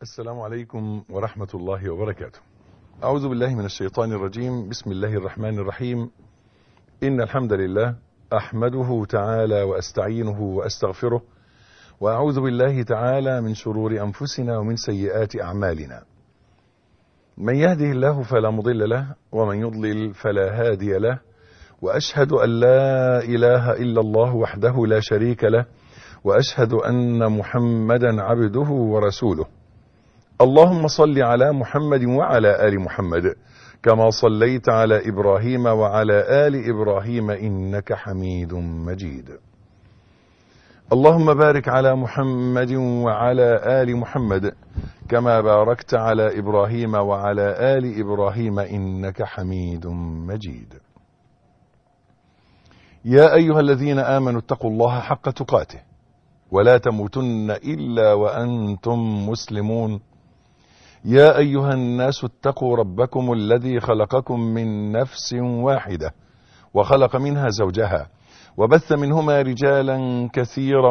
السلام عليكم ورحمة الله وبركاته أعوذ بالله من الشيطان الرجيم بسم الله الرحمن الرحيم إن الحمد لله أحمده تعالى وأستعينه وأستغفره وأعوذ بالله تعالى من شرور أنفسنا ومن سيئات أعمالنا من يهده الله فلا مضل له ومن يضلل فلا هادي له وأشهد أن لا إله إلا الله وحده لا شريك له وأشهد أن محمدا عبده ورسوله اللهم صل على محمد وعلى آل محمد كما صليت على إبراهيم وعلى آل إبراهيم إنك حميد مجيد اللهم بارك على محمد وعلى آل محمد كما باركت على إبراهيم وعلى آل إبراهيم إنك حميد مجيد يا أيها الذين آمنوا اتقوا الله حق تقاته ولا تموتن إلا وأنتم مسلمون يا أيها الناس اتقوا ربكم الذي خلقكم من نفس واحدة وخلق منها زوجها وبث منهما رجالا كثيرا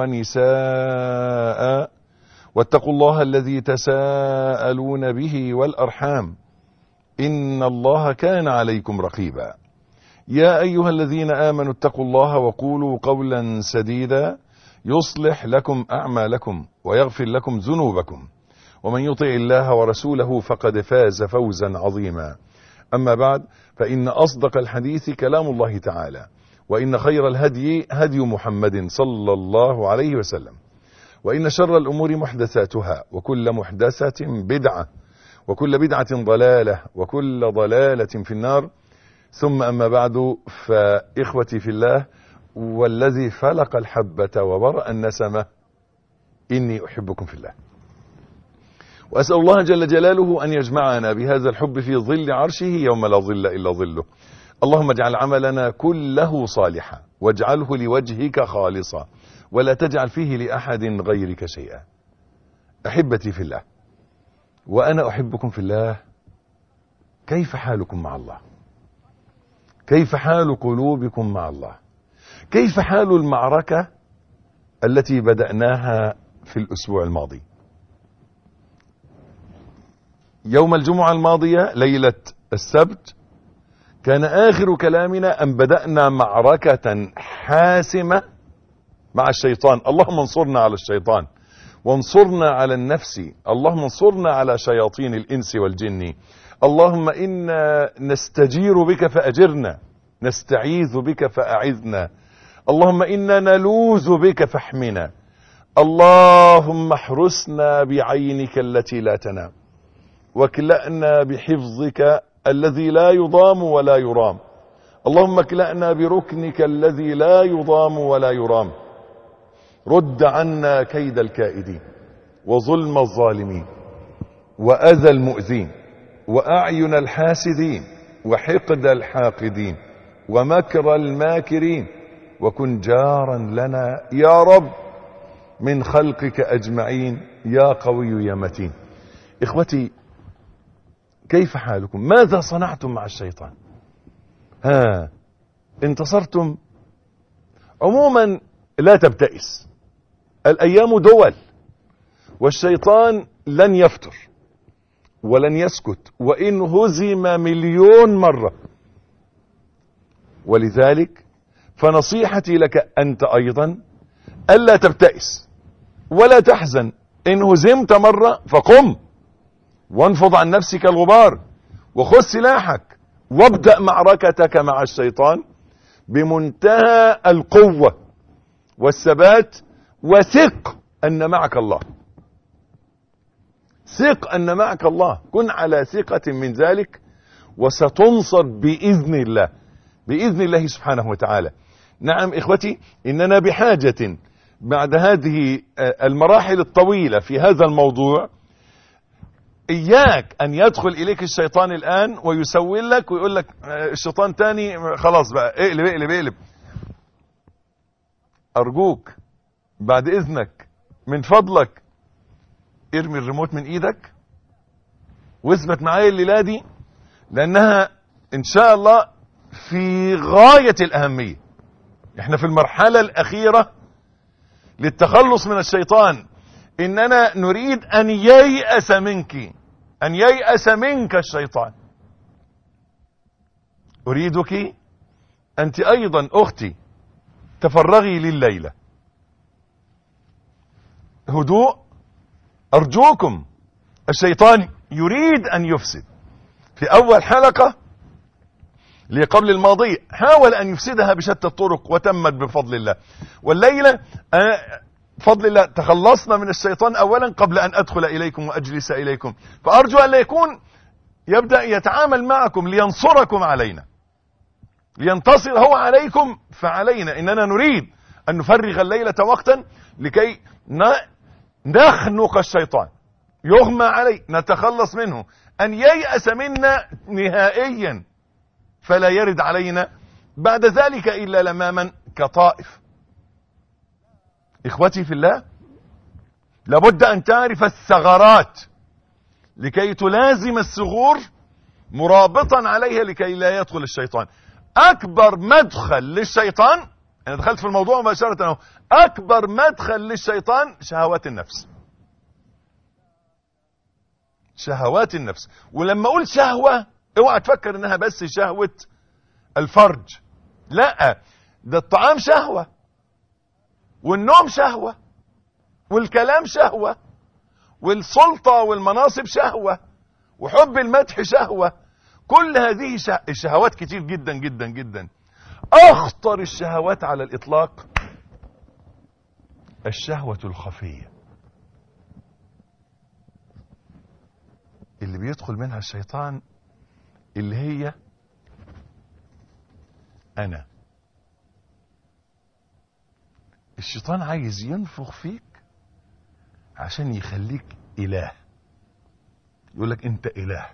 ونساء واتقوا الله الذي تساءلون به والأرحام إن الله كان عليكم رقيبا يا أيها الذين آمنوا اتقوا الله وقولوا قولا سديدا يصلح لكم أعمالكم ويغفر لكم ذنوبكم ومن يطع الله ورسوله فقد فاز فوزا عظيما أما بعد فإن أصدق الحديث كلام الله تعالى وإن خير الهدي هدي محمد صلى الله عليه وسلم وإن شر الأمور محدثاتها وكل محدثة بدعة وكل بدعة ضلالة وكل ضلالة في النار ثم أما بعد فإخوتي في الله والذي فلق الحبة وبرأ النسمة إني أحبكم في الله وأسأل الله جل جلاله أن يجمعنا بهذا الحب في ظل عرشه يوم لا ظل إلا ظله اللهم اجعل عملنا كله صالحا واجعله لوجهك خالصا ولا تجعل فيه لأحد غيرك شيئا أحبتي في الله وأنا أحبكم في الله كيف حالكم مع الله كيف حال قلوبكم مع الله كيف حال المعركة التي بدأناها في الأسبوع الماضي يوم الجمعة الماضية ليلة السبت كان آخر كلامنا أن بدأنا معركة حاسمة مع الشيطان اللهم انصرنا على الشيطان وانصرنا على النفس اللهم انصرنا على شياطين الإنس والجن اللهم إنا نستجير بك فأجرنا نستعيذ بك فأعذنا اللهم إنا نلوذ بك فاحمنا اللهم احرسنا بعينك التي لا تنام واكلأنا بحفظك الذي لا يضام ولا يرام اللهم اكلأنا بركنك الذي لا يضام ولا يرام رد عنا كيد الكائدين وظلم الظالمين وأذى المؤذين وأعين الحاسدين وحقد الحاقدين ومكر الماكرين وكن جارا لنا يا رب من خلقك أجمعين يا قوي يا متين إخوتي كيف حالكم ماذا صنعتم مع الشيطان ها انتصرتم عموما لا تبتئس الأيام دول والشيطان لن يفتر ولن يسكت وإن هزم مليون مرة ولذلك فنصيحتي لك أنت أيضا ألا تبتئس ولا تحزن إن هزمت مرة فقم وانفض عن نفسك الغبار وخذ سلاحك وابدأ معركتك مع الشيطان بمنتهى القوة والثبات وثق أن معك الله ثق أن معك الله كن على ثقة من ذلك وستنصر بإذن الله بإذن الله سبحانه وتعالى نعم إخوتي إننا بحاجة بعد هذه المراحل الطويلة في هذا الموضوع إياك أن يدخل إليك الشيطان الآن ويسول لك ويقول لك الشيطان تاني خلاص بقى اقلب اقلب اقلب أرجوك بعد إذنك من فضلك ارمي الريموت من إيدك واثبت معايا الليلة دي لأنها إن شاء الله في غاية الأهمية احنا في المرحلة الأخيرة للتخلص من الشيطان اننا نريد ان ييأس منك ان ييأس منك الشيطان اريدك انت ايضا اختي تفرغي لليلة هدوء ارجوكم الشيطان يريد ان يفسد في اول حلقة اللي قبل الماضية حاول ان يفسدها بشتى الطرق وتمت بفضل الله والليلة بفضل الله تخلصنا من الشيطان اولا قبل ان ادخل اليكم واجلس اليكم فارجو ان لا يكون يبدأ يتعامل معكم لينصركم علينا لينتصر هو عليكم فعلينا اننا نريد ان نفرغ الليلة وقتا لكي نخنق الشيطان يغمى عليه نتخلص منه ان ييأس منا نهائيا فلا يرد علينا بعد ذلك الا لماما كطائف اخوتي في الله لابد ان تعرف الثغرات لكي تلازم الثغور مرابطا عليها لكي لا يدخل الشيطان اكبر مدخل للشيطان انا دخلت في الموضوع مباشرة اهو اكبر مدخل للشيطان شهوات النفس شهوات النفس ولما اقول شهوة اوعى تفكر انها بس شهوة الفرج لا ده الطعام شهوة والنوم شهوة والكلام شهوة والسلطة والمناصب شهوة وحب المدح شهوة كل هذه الشهوات كتير جدا جدا جدا اخطر الشهوات على الاطلاق الشهوة الخفية اللي بيدخل منها الشيطان اللي هي انا الشيطان عايز ينفخ فيك عشان يخليك اله يقول لك انت اله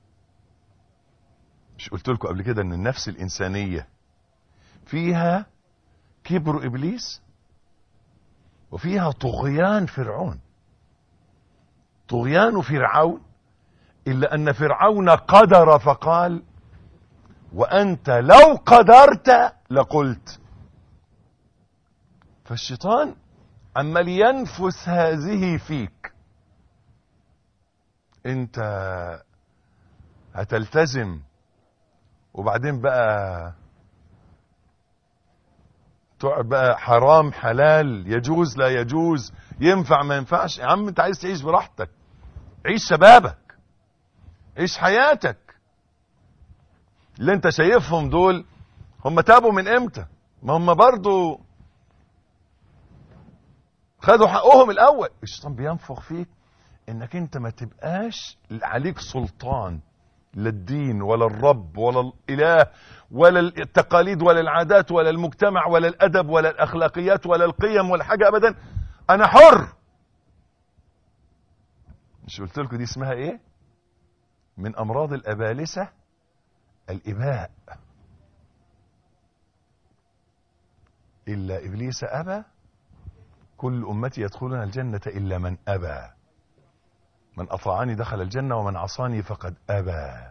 مش قلت لكم قبل كده ان النفس الانسانيه فيها كبر ابليس وفيها طغيان فرعون طغيان فرعون الا ان فرعون قدر فقال وانت لو قدرت لقلت فالشيطان عمال ينفس هذه فيك انت هتلتزم وبعدين بقى تقعد بقى حرام حلال يجوز لا يجوز ينفع ما ينفعش يا عم انت عايز تعيش براحتك عيش شبابك عيش حياتك اللي انت شايفهم دول هم تابوا من امتى ما هم برضو خدوا حقهم الاول الشيطان بينفخ فيك انك انت ما تبقاش عليك سلطان لا الدين ولا الرب ولا الاله ولا التقاليد ولا العادات ولا المجتمع ولا الادب ولا الاخلاقيات ولا القيم ولا حاجه ابدا انا حر مش قلت لكم دي اسمها ايه من امراض الابالسه الاباء الا ابليس ابى كل امتي يدخلون الجنه الا من ابى من اطاعني دخل الجنه ومن عصاني فقد ابى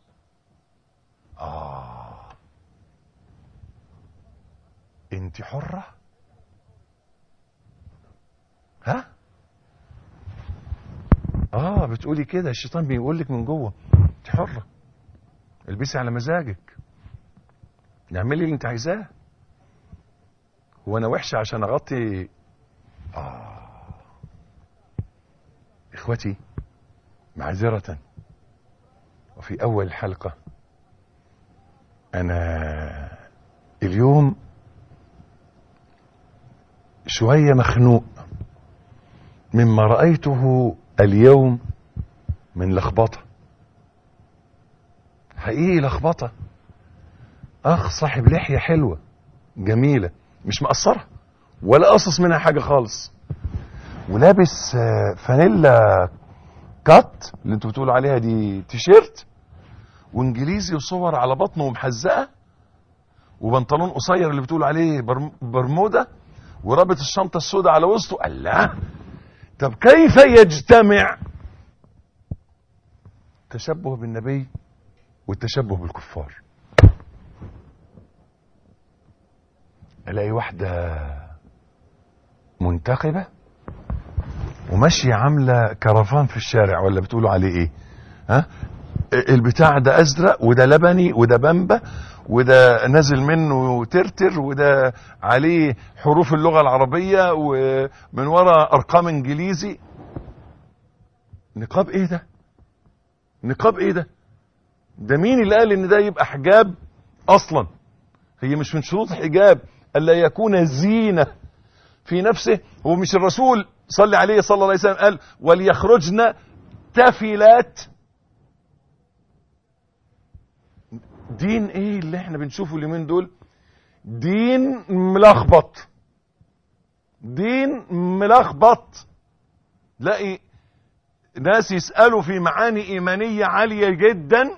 اه انت حره ها اه بتقولي كده الشيطان بيقول لك من جوه انت حره البسي على مزاجك اعملي اللي انت عايزاه هو انا وحشه عشان اغطي آه. اخوتي معذرة وفي اول الحلقة انا اليوم شوية مخنوق مما رأيته اليوم من لخبطة حقيقي لخبطة اخ صاحب لحية حلوة جميلة مش مقصرة ولا قصص منها حاجة خالص ولابس فانيلا كات اللي انتوا بتقولوا عليها دي تيشيرت وانجليزي وصور على بطنه ومحزقه وبنطلون قصير اللي بتقولوا عليه برمودا ورابط الشنطه السوداء على وسطه الله طب كيف يجتمع التشبه بالنبي والتشبه بالكفار الاقي واحده منتقبة وماشية عاملة كرفان في الشارع ولا بتقولوا عليه ايه ها البتاع ده ازرق وده لبني وده بامبا وده نازل منه ترتر وده عليه حروف اللغة العربية ومن ورا ارقام انجليزي نقاب ايه ده نقاب ايه ده ده مين اللي قال ان ده يبقى حجاب اصلا هي مش من شروط الحجاب الا يكون زينة في نفسه هو مش الرسول صلى عليه صلى الله عليه وسلم قال وليخرجن تفلات دين ايه اللي احنا بنشوفه اليومين دول دين ملخبط دين ملخبط تلاقي ناس يسألوا في معاني ايمانية عالية جدا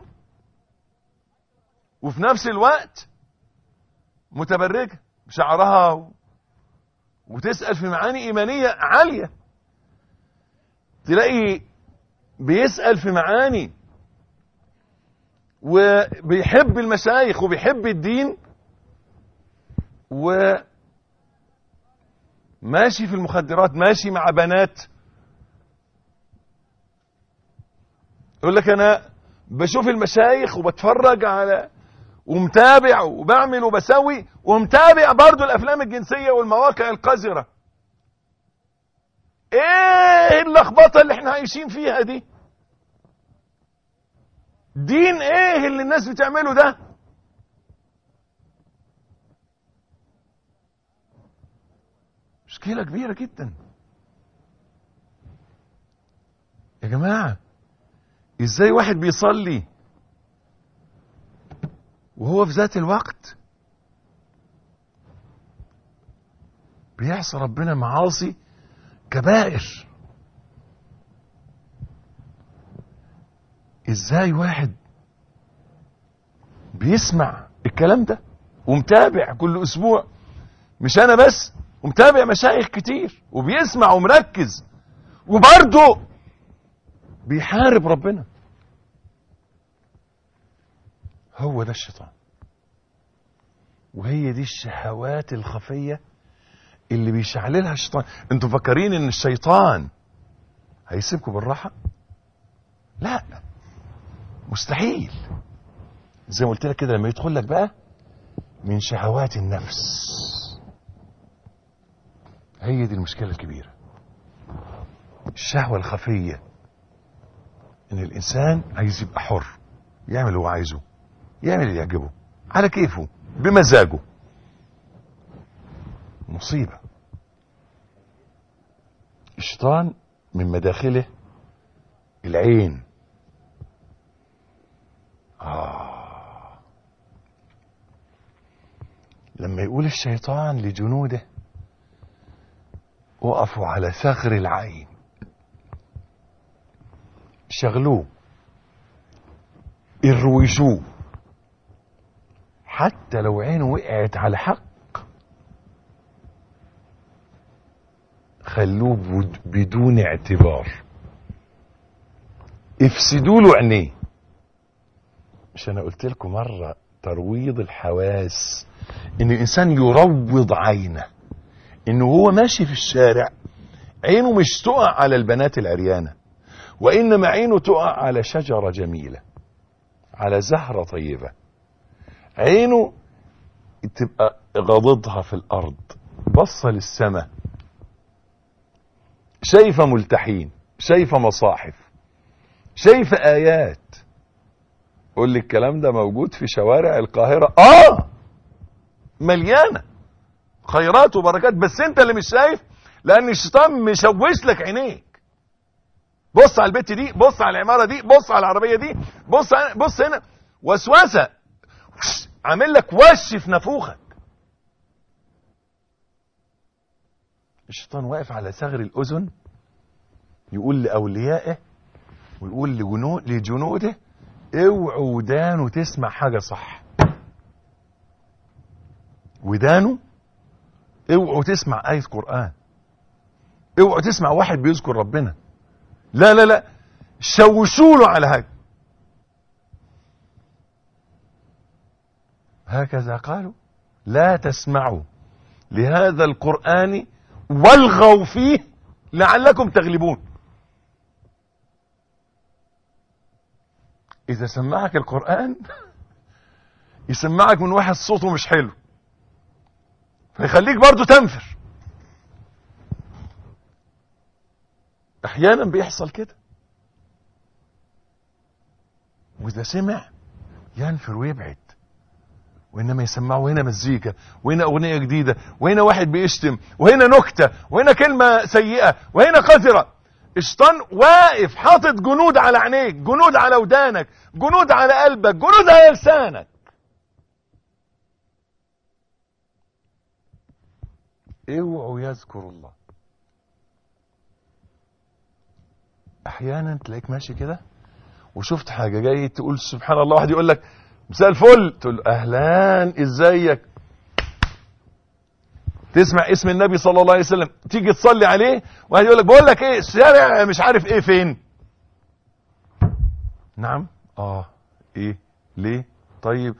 وفي نفس الوقت متبرجة بشعرها و... وتسأل في معاني ايمانية عالية تلاقي بيسأل في معاني وبيحب المشايخ وبيحب الدين و ماشي في المخدرات ماشي مع بنات يقول لك انا بشوف المشايخ وبتفرج على ومتابع وبعمل وبسوي ومتابع برضو الافلام الجنسية والمواقع القذرة ايه اللخبطة اللي احنا عايشين فيها دي دين ايه اللي الناس بتعمله ده مشكلة كبيرة جدا يا جماعة ازاي واحد بيصلي وهو في ذات الوقت بيعصي ربنا معاصي كبائر ازاي واحد بيسمع الكلام ده ومتابع كل اسبوع مش انا بس ومتابع مشايخ كتير وبيسمع ومركز وبرضه بيحارب ربنا هو ده الشيطان وهي دي الشهوات الخفية اللي بيشعللها الشيطان انتوا فاكرين ان الشيطان هيسيبكم بالراحة لا مستحيل زي ما قلت لك كده لما يدخل لك بقى من شهوات النفس هي دي المشكلة الكبيرة الشهوة الخفية ان الانسان عايز يبقى حر يعمل اللي هو عايزه يعمل اللي يعجبه على كيفه بمزاجه مصيبة الشيطان من مداخله العين آه. لما يقول الشيطان لجنوده وقفوا على ثغر العين شغلوه اروجوه حتى لو عينه وقعت على حق خلوه بد- بدون اعتبار افسدوا له عينيه مش انا قلت لكم مره ترويض الحواس ان الانسان يروض عينه انه هو ماشي في الشارع عينه مش تقع على البنات العريانه وانما عينه تقع على شجره جميله على زهره طيبه عينه تبقى غضضها في الارض بصه للسماء شايفه ملتحين شايفه مصاحف شايفه ايات قول لي الكلام ده موجود في شوارع القاهره اه مليانه خيرات وبركات بس انت اللي مش شايف لان الشيطان مشوش لك عينيك بص على البيت دي بص على العماره دي بص على العربيه دي بص هنا بص هنا وسوسه عامل لك وش في نافوخك الشيطان واقف على ثغر الاذن يقول لاوليائه ويقول لجنود لجنوده اوعوا ودانه تسمع حاجه صح ودانه اوعوا تسمع آية قرآن اوعوا تسمع واحد بيذكر ربنا لا لا لا شوشوا له على هذا هكذا قالوا لا تسمعوا لهذا القرآن والغوا فيه لعلكم تغلبون اذا سمعك القرآن يسمعك من واحد صوته مش حلو فيخليك برضو تنفر احيانا بيحصل كده واذا سمع ينفر ويبعد وانما يسمعوا هنا مزيكا وهنا اغنيه جديده وهنا واحد بيشتم وهنا نكته وهنا كلمه سيئه وهنا قذره الشيطان واقف حاطط جنود على عينيك جنود على ودانك جنود على قلبك جنود على لسانك اوعوا يذكروا الله احيانا تلاقيك ماشي كده وشفت حاجه جاي تقول سبحان الله واحد يقول لك مساء الفل تقول له اهلا ازيك تسمع اسم النبي صلى الله عليه وسلم تيجي تصلي عليه واحد يقول لك بقول لك ايه الشارع مش عارف ايه فين نعم اه ايه ليه طيب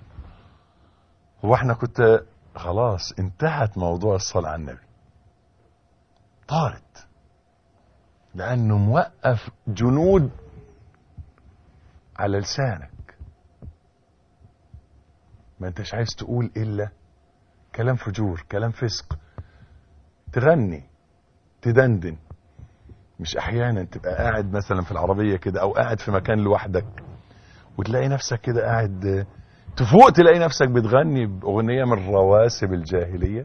هو احنا كنت خلاص انتهت موضوع الصلاة على النبي طارت لانه موقف جنود على لسانك ما انتش عايز تقول الا كلام فجور كلام فسق تغني تدندن مش احيانا تبقى قاعد مثلا في العربية كده او قاعد في مكان لوحدك وتلاقي نفسك كده قاعد تفوق تلاقي نفسك بتغني باغنية من رواسب الجاهلية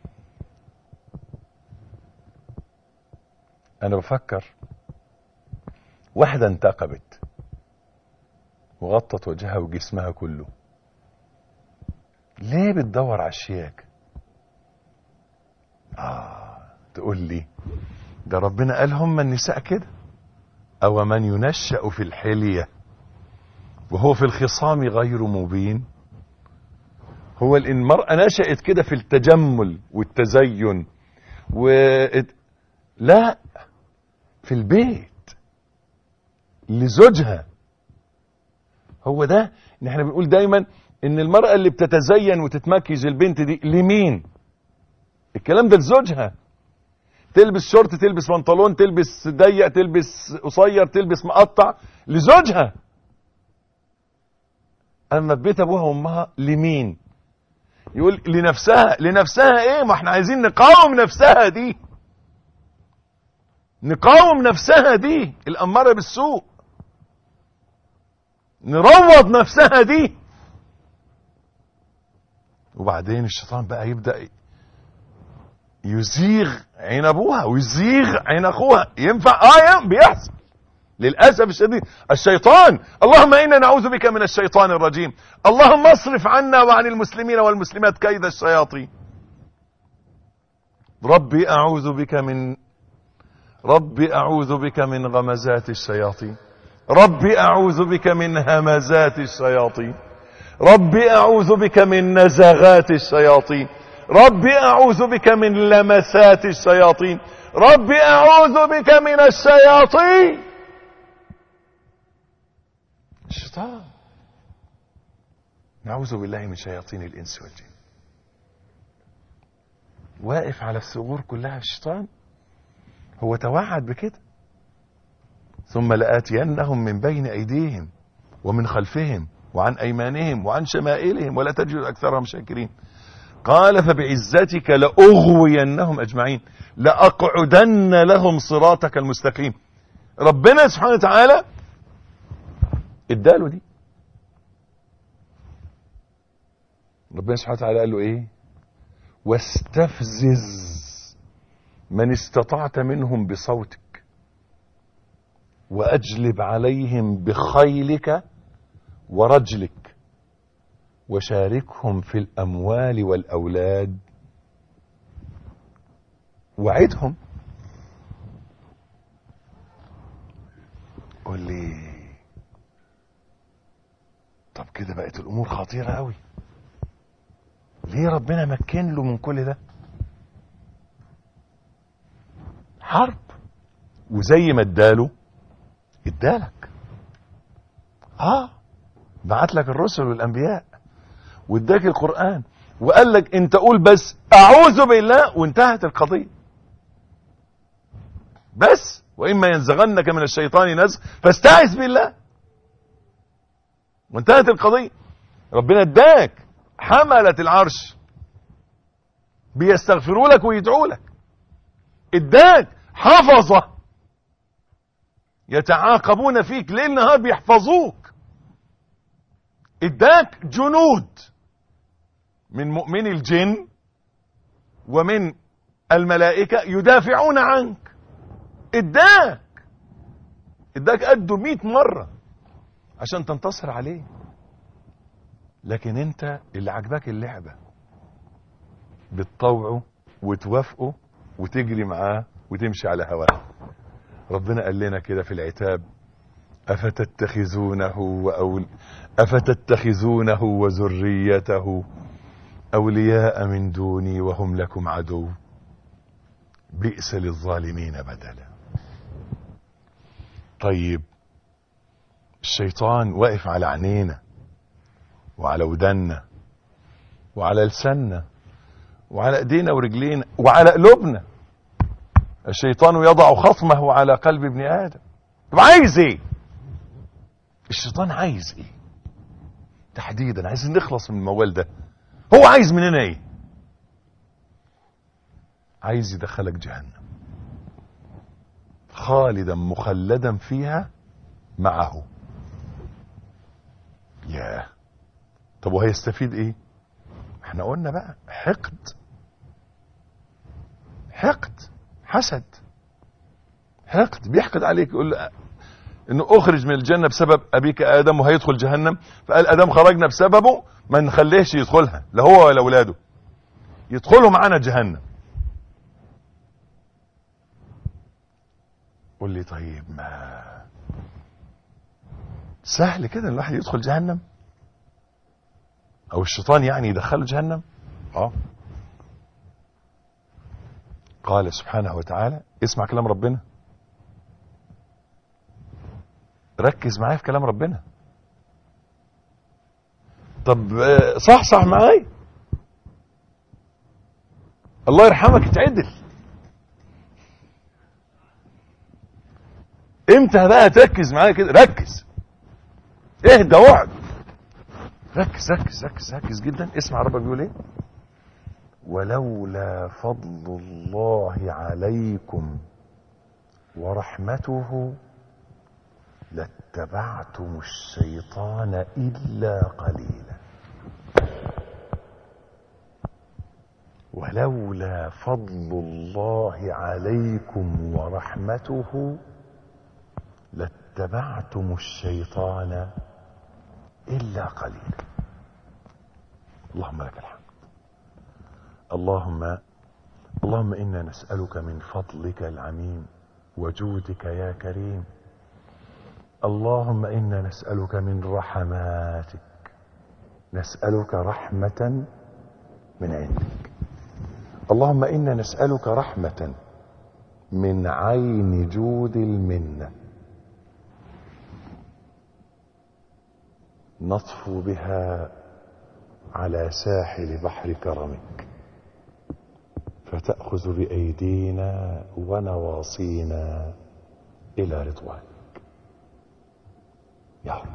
انا بفكر واحدة انتقبت وغطت وجهها وجسمها كله ليه بتدور على الشياكة آه تقول لي ده ربنا قال هم النساء كده أو من ينشأ في الحلية وهو في الخصام غير مبين هو المرأة نشأت كده في التجمل والتزين و لا في البيت لزوجها هو ده ان احنا بنقول دايما ان المرأة اللي بتتزين وتتمكج البنت دي لمين الكلام ده لزوجها تلبس شورت تلبس بنطلون تلبس ضيق تلبس قصير تلبس مقطع لزوجها اما في بيت ابوها وامها لمين يقول لنفسها لنفسها ايه ما احنا عايزين نقاوم نفسها دي نقاوم نفسها دي الاماره بالسوء نروض نفسها دي وبعدين الشيطان بقى يبدأ يزيغ عين ابوها ويزيغ عين اخوها ينفع اه بيحصل للاسف الشديد الشيطان اللهم انا نعوذ بك من الشيطان الرجيم اللهم اصرف عنا وعن المسلمين والمسلمات كيد الشياطين ربي اعوذ بك من ربي اعوذ بك من غمزات الشياطين ربي اعوذ بك من همزات الشياطين ربي اعوذ بك من نزغات الشياطين ربي اعوذ بك من لمسات الشياطين ربي اعوذ بك من الشياطين الشيطان نعوذ بالله من شياطين الانس والجن واقف على الثغور كلها الشيطان هو توعد بكده ثم لآتينهم من بين أيديهم ومن خلفهم وعن أيمانهم وعن شمائلهم ولا تجد أكثرهم شاكرين قال فبعزتك لأغوينهم أجمعين لأقعدن لهم صراطك المستقيم ربنا سبحانه وتعالى اداله دي ربنا سبحانه وتعالى قال له ايه واستفزز من استطعت منهم بصوتك واجلب عليهم بخيلك ورجلك وشاركهم في الاموال والاولاد وعدهم قول لي طب كده بقت الامور خطيره قوي ليه ربنا مكن له من كل ده حرب وزي ما اداله ادالك اه بعت لك الرسل والانبياء واداك القران وقال لك انت قول بس اعوذ بالله وانتهت القضيه بس واما ينزغنك من الشيطان نزغ فاستعذ بالله وانتهت القضيه ربنا اداك حملة العرش بيستغفروا لك ويدعوا لك اداك حفظة يتعاقبون فيك ليل نهار بيحفظوك اداك جنود من مؤمن الجن ومن الملائكة يدافعون عنك اداك اداك قده مئة مرة عشان تنتصر عليه لكن انت اللي عجبك اللعبة بتطوعه وتوافقه وتجري معاه وتمشي على هواه ربنا قال لنا كده في العتاب أفتتخذونه وأول أفتتخذونه وذريته أولياء من دوني وهم لكم عدو بئس للظالمين بدلا طيب الشيطان واقف على عينينا وعلى ودنا وعلى لساننا وعلى ايدينا ورجلينا وعلى قلوبنا الشيطان يضع خصمه على قلب ابن ادم طب عايز ايه الشيطان عايز ايه تحديدا عايزين نخلص من الموال ده هو عايز مننا ايه عايز يدخلك جهنم خالدا مخلدا فيها معه ياه طب وهيستفيد ايه احنا قلنا بقى حقد حقد حسد حقد بيحقد عليك يقول له انه اخرج من الجنة بسبب ابيك ادم وهيدخل جهنم فقال ادم خرجنا بسببه ما نخليهش يدخلها لا هو ولا اولاده يدخلوا معانا جهنم قول لي طيب ما سهل كده الواحد يدخل جهنم او الشيطان يعني يدخله جهنم اه قال سبحانه وتعالى اسمع كلام ربنا ركز معايا في كلام ربنا طب صح صح معايا الله يرحمك اتعدل امتى بقى تركز معايا كده ركز اهدى واقعد ركز ركز ركز ركز جدا اسمع ربك بيقول ايه ولولا فضل الله عليكم ورحمته لاتبعتم الشيطان الا قليلا ولولا فضل الله عليكم ورحمته لاتبعتم الشيطان الا قليلا اللهم لك الحمد اللهم اللهم انا نسالك من فضلك العميم وجودك يا كريم اللهم انا نسالك من رحماتك نسالك رحمه من عندك اللهم انا نسالك رحمه من عين جود المنه نطفو بها على ساحل بحر كرمك فتأخذ بأيدينا ونواصينا إلى رضوانك يا رب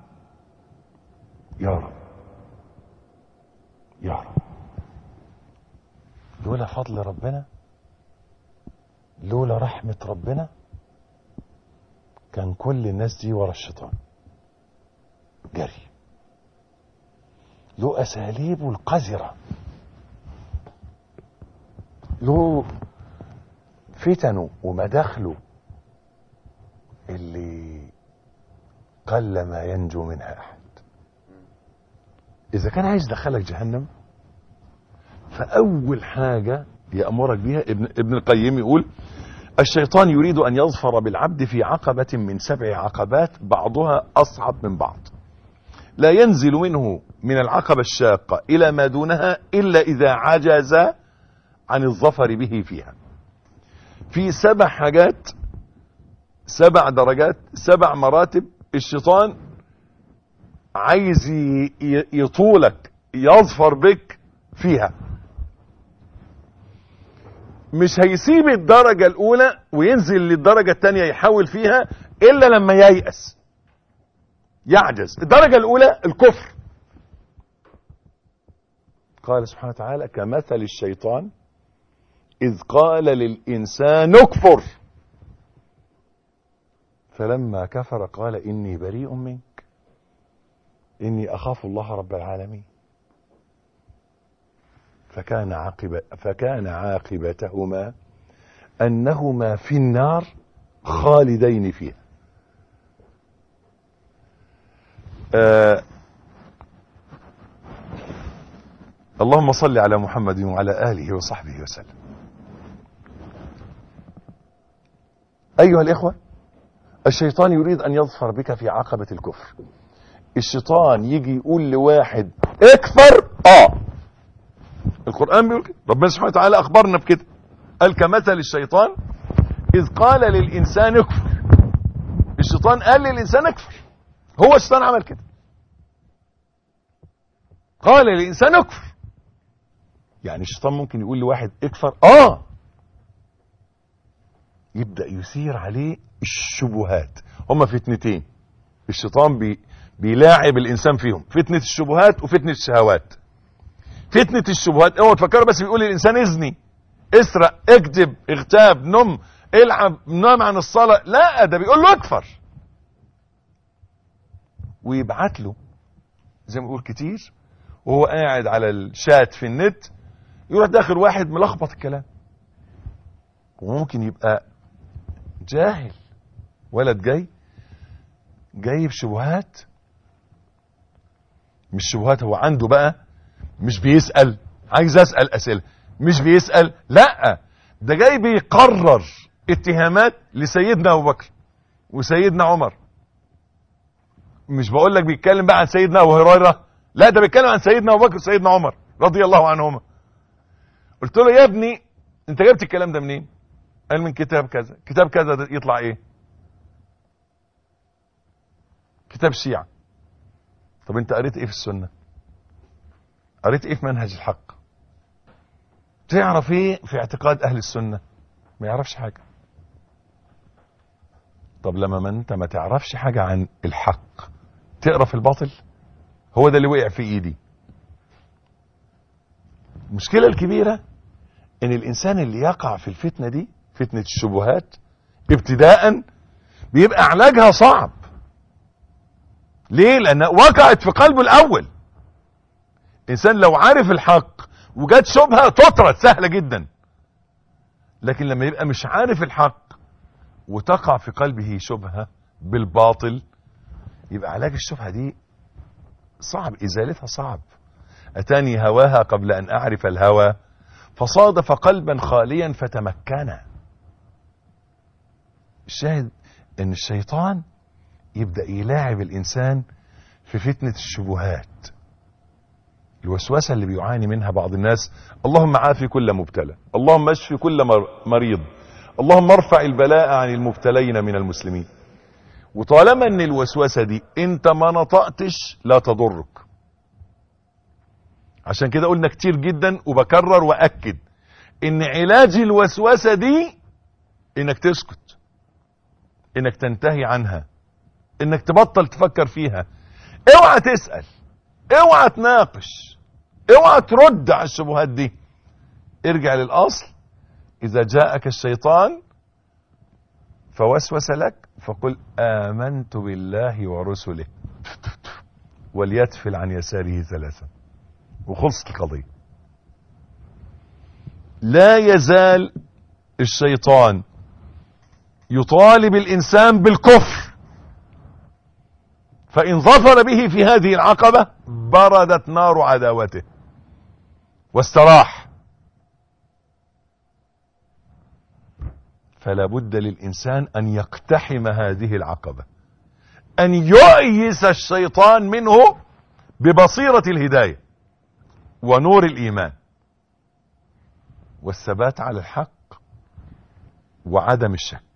يا رب يا رب لولا فضل ربنا لولا رحمة ربنا كان كل الناس دي ورا الشيطان جري له أساليبه القذرة له فتنه ومداخله اللي قل ما ينجو منها أحد إذا كان عايز يدخلك جهنم فأول حاجة يأمرك بها ابن, ابن القيم يقول الشيطان يريد أن يظفر بالعبد في عقبة من سبع عقبات بعضها أصعب من بعض لا ينزل منه من العقبة الشاقة إلى ما دونها إلا إذا عجز عن الظفر به فيها في سبع حاجات سبع درجات سبع مراتب الشيطان عايز يطولك يظفر بك فيها مش هيسيب الدرجة الأولى وينزل للدرجة الثانية يحاول فيها إلا لما ييأس يعجز الدرجة الأولى الكفر قال سبحانه وتعالى كمثل الشيطان إذ قال للإنسان اكفر فلما كفر قال إني بريء منك إني أخاف الله رب العالمين فكان عاقبة فكان عاقبتهما أنهما في النار خالدين فيها آه اللهم صل على محمد وعلى آله وصحبه وسلم أيها الإخوة الشيطان يريد أن يظفر بك في عقبة الكفر الشيطان يجي يقول لواحد اكفر اه القرآن بيقول كده ربنا سبحانه وتعالى أخبرنا بكده قال كمثل الشيطان إذ قال للإنسان اكفر الشيطان قال للإنسان اكفر هو الشيطان عمل كده قال للإنسان اكفر يعني الشيطان ممكن يقول لواحد اكفر اه يبدأ يثير عليه الشبهات هما فتنتين الشيطان بي بيلاعب الإنسان فيهم فتنة الشبهات وفتنة الشهوات فتنة الشبهات اوعوا تفكروا بس بيقول للإنسان اذني اسرق اكذب اغتاب نم العب نام عن الصلاة لا ده بيقول له اكفر ويبعت له زي ما بيقول كتير وهو قاعد على الشات في النت يروح داخل واحد ملخبط الكلام وممكن يبقى جاهل ولد جاي جايب شبهات مش شبهات هو عنده بقى مش بيسأل عايز اسأل اسئلة مش بيسأل لا ده جاي بيقرر اتهامات لسيدنا ابو بكر وسيدنا عمر مش بقول لك بيتكلم بقى عن سيدنا ابو هريره لا ده بيتكلم عن سيدنا ابو بكر وسيدنا عمر رضي الله عنهما قلت له يا ابني انت جبت الكلام ده منين قال من كتاب كذا كتاب كذا ده يطلع ايه كتاب شيعة طب انت قريت ايه في السنة قريت ايه في منهج الحق تعرف ايه في اعتقاد اهل السنة ما يعرفش حاجة طب لما ما انت ما تعرفش حاجة عن الحق تقرا في الباطل هو ده اللي وقع في ايدي المشكلة الكبيرة ان الانسان اللي يقع في الفتنة دي فتنة الشبهات ابتداء بيبقى علاجها صعب ليه لان وقعت في قلبه الاول انسان لو عارف الحق وجات شبهة تطرد سهلة جدا لكن لما يبقى مش عارف الحق وتقع في قلبه شبهة بالباطل يبقى علاج الشبهة دي صعب ازالتها صعب اتاني هواها قبل ان اعرف الهوى فصادف قلبا خاليا فتمكن الشاهد ان الشيطان يبدأ يلاعب الانسان في فتنة الشبهات الوسوسة اللي بيعاني منها بعض الناس اللهم عافي كل مبتلى اللهم اشفي كل مريض اللهم ارفع البلاء عن المبتلين من المسلمين وطالما ان الوسوسة دي انت ما نطقتش لا تضرك عشان كده قلنا كتير جدا وبكرر واكد ان علاج الوسوسة دي انك تسكت انك تنتهي عنها انك تبطل تفكر فيها اوعى تسأل اوعى تناقش اوعى ترد على الشبهات دي ارجع للاصل اذا جاءك الشيطان فوسوس لك فقل امنت بالله ورسله وليتفل عن يساره ثلاثا وخلصت القضية لا يزال الشيطان يطالب الانسان بالكفر فان ظفر به في هذه العقبة بردت نار عداوته واستراح فلا بد للإنسان أن يقتحم هذه العقبة أن يؤيس الشيطان منه ببصيرة الهداية ونور الإيمان والثبات على الحق وعدم الشك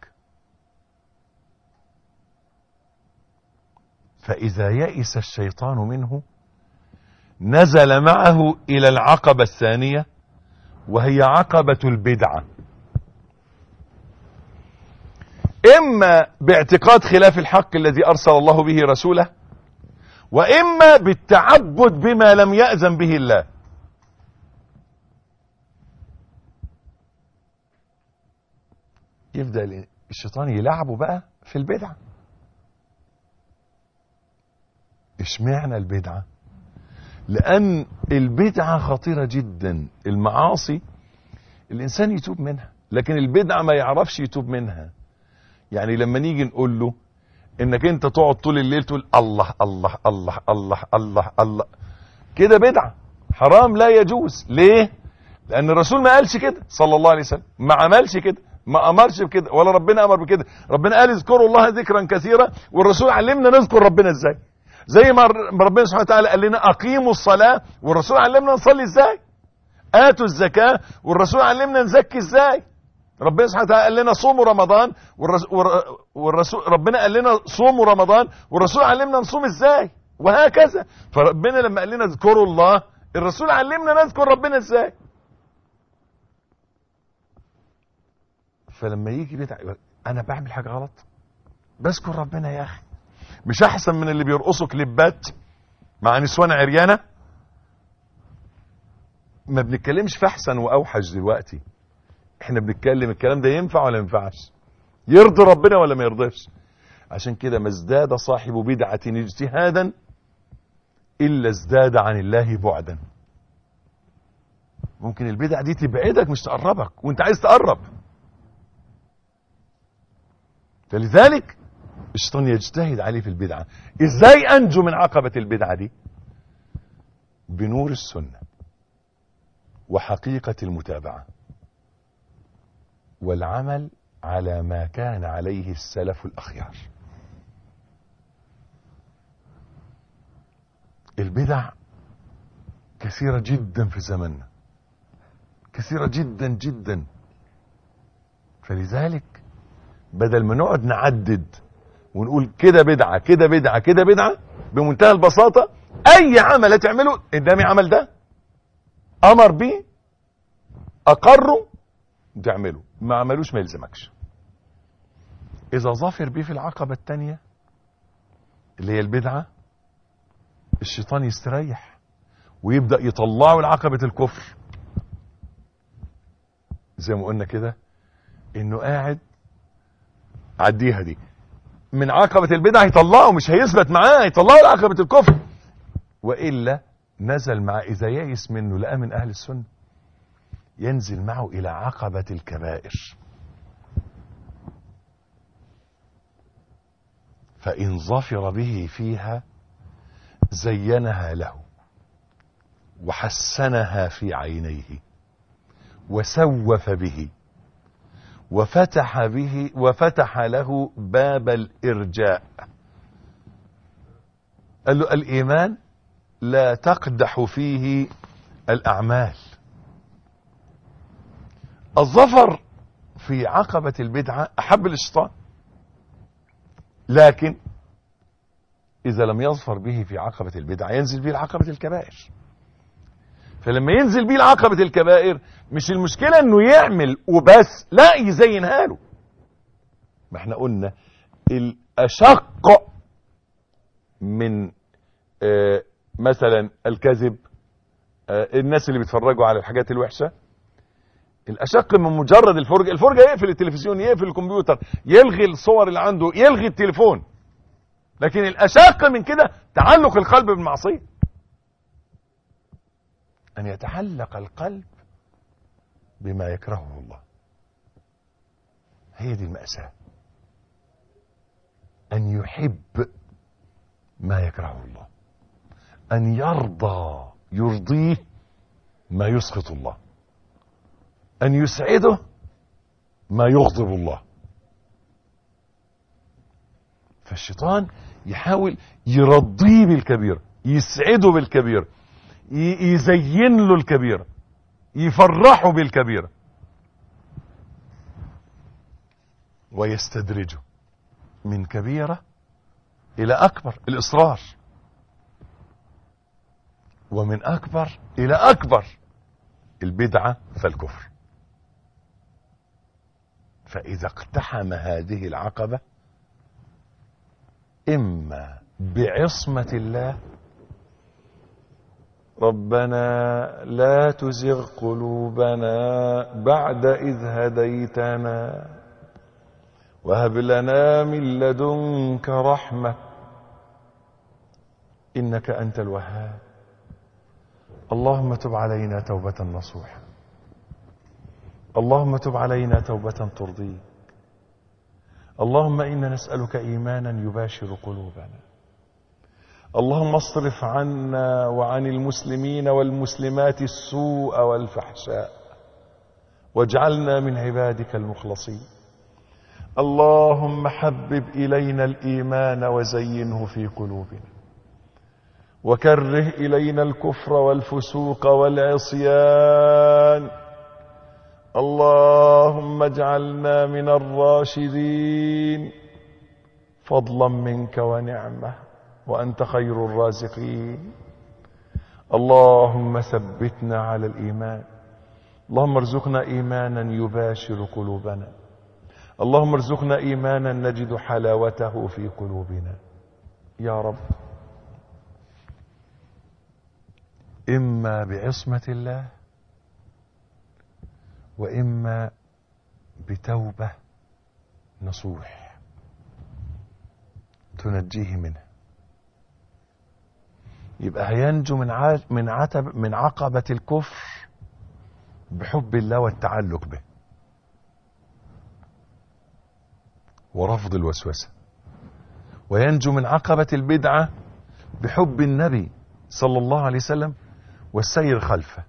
فإذا يئس الشيطان منه نزل معه إلى العقبة الثانية وهي عقبة البدعة اما باعتقاد خلاف الحق الذي ارسل الله به رسوله واما بالتعبد بما لم يأذن به الله يبدأ الشيطان يلعبه بقى في البدعة اشمعنى البدعة لان البدعة خطيرة جدا المعاصي الانسان يتوب منها لكن البدعة ما يعرفش يتوب منها يعني لما نيجي نقول له انك انت تقعد طول الليل تقول الله الله الله الله الله الله كده بدعة حرام لا يجوز ليه لان الرسول ما قالش كده صلى الله عليه وسلم ما عملش كده ما امرش بكده ولا ربنا امر بكده ربنا قال اذكروا الله ذكرا كثيرا والرسول علمنا نذكر ربنا ازاي زي ما ربنا سبحانه وتعالى قال لنا اقيموا الصلاة والرسول علمنا نصلي ازاي اتوا الزكاة والرسول علمنا نزكي ازاي ربنا سبحانه وتعالى قال لنا صوموا رمضان والرسول, والرسول ربنا قال لنا صوموا رمضان والرسول علمنا نصوم ازاي وهكذا فربنا لما قال لنا اذكروا الله الرسول علمنا نذكر ربنا ازاي فلما يجي بتاع انا بعمل حاجه غلط بذكر ربنا يا اخي مش احسن من اللي بيرقصوا كليبات مع نسوان عريانه ما بنتكلمش في احسن واوحش دلوقتي احنا بنتكلم الكلام ده ينفع ولا ما ينفعش يرضي ربنا ولا ما يرضيش عشان كده ما ازداد صاحب بدعة اجتهادا الا ازداد عن الله بعدا ممكن البدع دي تبعدك مش تقربك وانت عايز تقرب فلذلك الشيطان يجتهد عليه في البدعة ازاي انجو من عقبة البدعة دي بنور السنة وحقيقة المتابعة والعمل على ما كان عليه السلف الأخيار البدع كثيرة جدا في زمننا كثيرة جدا جدا فلذلك بدل ما نقعد نعدد ونقول كده بدعة كده بدعة كده بدعة بمنتهى البساطة أي عمل هتعمله قدامي عمل ده أمر بيه أقره تعمله ما عملوش ما يلزمكش اذا ظافر بيه في العقبة التانية اللي هي البدعة الشيطان يستريح ويبدأ يطلعه لعقبة الكفر زي ما قلنا كده انه قاعد عديها دي من عقبة البدعة يطلعه مش هيثبت معاه يطلعه لعقبة الكفر وإلا نزل مع إذا يئس منه لقى من أهل السنة ينزل معه إلى عقبة الكبائر فإن ظفر به فيها زينها له وحسنها في عينيه وسوف به وفتح به وفتح له باب الإرجاء قال له الإيمان لا تقدح فيه الأعمال الظفر في عقبة البدعة أحب الشيطان لكن إذا لم يظفر به في عقبة البدعة ينزل به العقبة الكبائر فلما ينزل به العقبة الكبائر مش المشكلة انه يعمل وبس لا يزينها له ما احنا قلنا الأشق من آه مثلا الكذب آه الناس اللي بيتفرجوا على الحاجات الوحشة الأشق من مجرد الفرجة الفرجة يقفل التلفزيون يقفل الكمبيوتر يلغي الصور اللي عنده يلغي التليفون لكن الأشق من كده تعلق القلب بالمعصية أن يتعلق القلب بما يكرهه الله هي دي المأساة أن يحب ما يكرهه الله أن يرضى يرضيه ما يسخط الله أن يسعده ما يغضب الله فالشيطان يحاول يرضيه بالكبير يسعده بالكبير يزين له الكبيرة يفرحه بالكبيرة ويستدرجه من كبيرة إلى أكبر الإصرار ومن أكبر إلى أكبر البدعة فالكفر فإذا اقتحم هذه العقبة إما بعصمة الله ربنا لا تزغ قلوبنا بعد إذ هديتنا وهب لنا من لدنك رحمة إنك أنت الوهاب اللهم تب علينا توبة نصوحة اللهم تب علينا توبة ترضيك اللهم إنا نسألك إيمانا يباشر قلوبنا اللهم اصرف عنا وعن المسلمين والمسلمات السوء والفحشاء واجعلنا من عبادك المخلصين اللهم حبب إلينا الإيمان وزينه في قلوبنا وكره إلينا الكفر والفسوق والعصيان اللهم اجعلنا من الراشدين فضلا منك ونعمه وأنت خير الرازقين اللهم ثبتنا على الإيمان اللهم ارزقنا إيمانا يباشر قلوبنا اللهم ارزقنا إيمانا نجد حلاوته في قلوبنا يا رب إما بعصمة الله وإما بتوبة نصوح تنجيه منه يبقى هينجو من ع... من عتب من عقبة الكفر بحب الله والتعلق به ورفض الوسوسة وينجو من عقبة البدعة بحب النبي صلى الله عليه وسلم والسير خلفه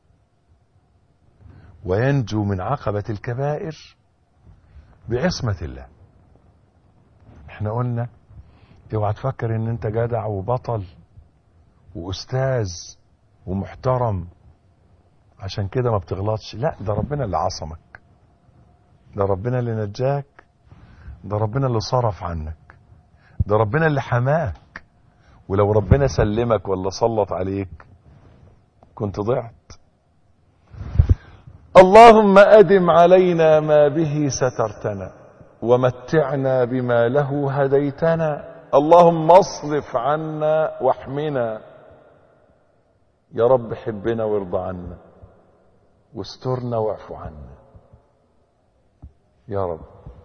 وينجو من عقبة الكبائر بعصمة الله احنا قلنا اوعى تفكر ان انت جدع وبطل واستاذ ومحترم عشان كده ما بتغلطش لا ده ربنا اللي عصمك ده ربنا اللي نجاك ده ربنا اللي صرف عنك ده ربنا اللي حماك ولو ربنا سلمك ولا سلط عليك كنت ضعت اللهم أدم علينا ما به سترتنا ومتعنا بما له هديتنا اللهم اصرف عنا واحمنا يا رب حبنا وارضى عنا واسترنا واعف عنا يا رب